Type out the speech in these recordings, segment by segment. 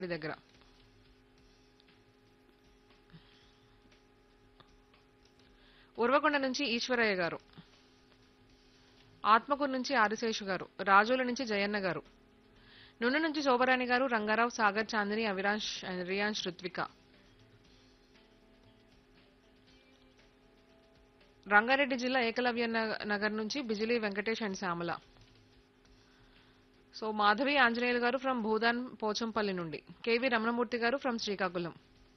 దగ్గర ఉర్వకొండ నుంచి ఈశ్వరయ్య గారు ఆత్మకూరు నుంచి ఆదిశేషు గారు రాజోల నుంచి జయన్న గారు నుండి నుంచి శోభరాణి గారు రంగారావు సాగర్ చాందిని అవిరాంశ్ అండ్ రియాన్ష్ రుత్విక రంగారెడ్డి జిల్లా ఏకలవ్య నగ- నగర్ నుంచి బిజిలీ వెంకటేష్ అండ్ శ్యామల సో మాధవి ఆంజనేయులు గారు ఫ్రమ్ భూదాన్ పోచంపల్లి నుండి కేవి రమణమూర్తి గారు from Srikakulam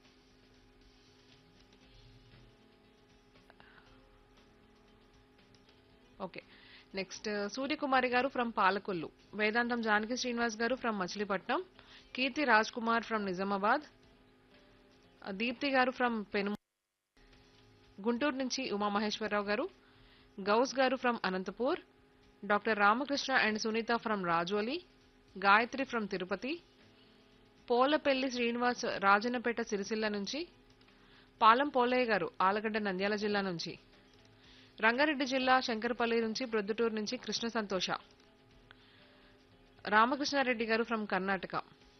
okay next Suryakumari గారు ఫ్రమ్ పాలకొల్లు వేదాంతం జానకి శ్రీనివాస్ గారు ఫ్రమ్ మచిలీపట్నం కీర్తి రాజ్ కుమార్ ఫ్రమ్ నిజామాబాద్ దీప్తి గారు ఫ్రమ్ పెను గుంటూరు నుంచి ఉమామహేశ్వరరావు గారు గౌస్ గారు from Anantapur doctor Ramakrishna and Sunitha from Rajoli Gayatri from Tirupati Polapalli Srinivas Rajannapeta Sircilla నుంచి పాలం పోలయ్య గారు ఆలగడ్డ నంద్యాల జిల్లా నుంచి రంగారెడ్డి జిల్లా శంకరపల్లి నుంచి ప్రొద్దుటూరు నుంచి కృష్ణ సంతోష రామకృష్ణారెడ్డి గారు from Karnataka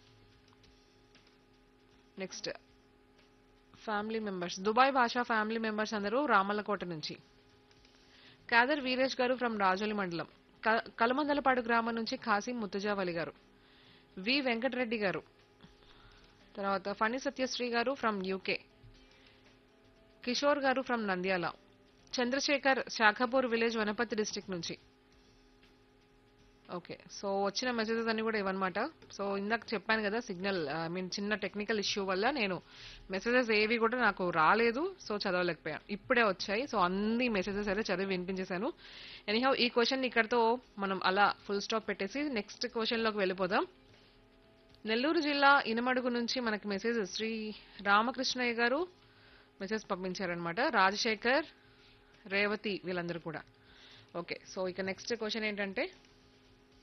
next family members Dubai Basha family members అందరూ రామల్లకోట నుంచి కాదర్ వీరేష్ గారు ఫ్రమ్ రాజోలి మండలం క- కలమందలపాడు గ్రామం నుంచి ఖాసిం ముత్తుజావలి గారు వి వెంకటరెడ్డి గారు తర్వాత ఫణి సత్యశ్రీ గారు ఫ్రమ్ యూకే కిషోర్ గారు from Nandyal Chandrasekhar Sakhapur village Wanaparthy district నుంచి ఓకే సో వచ్చిన మెసేజెస్ అన్ని కూడా ఇవన్నమాట సో ఇందాక చెప్పాను కదా సిగ్నల్ ఐ మీన్ చిన్న టెక్నికల్ ఇష్యూ వల్ల నేను మెసేజెస్ ఏవి కూడా నాకు రాలేదు సో చదవలేకపోయాను ఇప్పుడే వచ్చాయి సో అన్ని మెసేజెస్ అయితే చదివి వినిపించేశాను ఎనీహౌ ఈ క్వశ్చన్ ఇక్కడతో మనం అలా ఫుల్ స్టాప్ పెట్టేసి నెక్స్ట్ క్వశ్చన్లోకి వెళ్ళిపోదాం నెల్లూరు జిల్లా ఇనమడుగు నుంచి మనకి మెసేజ్ శ్రీ రామకృష్ణయ్య గారు మెసేజ్ పంపించారనమాట రాజశేఖర్ రేవతి వీళ్ళందరూ కూడా ఓకే సో ఇక నెక్స్ట్ క్వశ్చన్ ఏంటంటే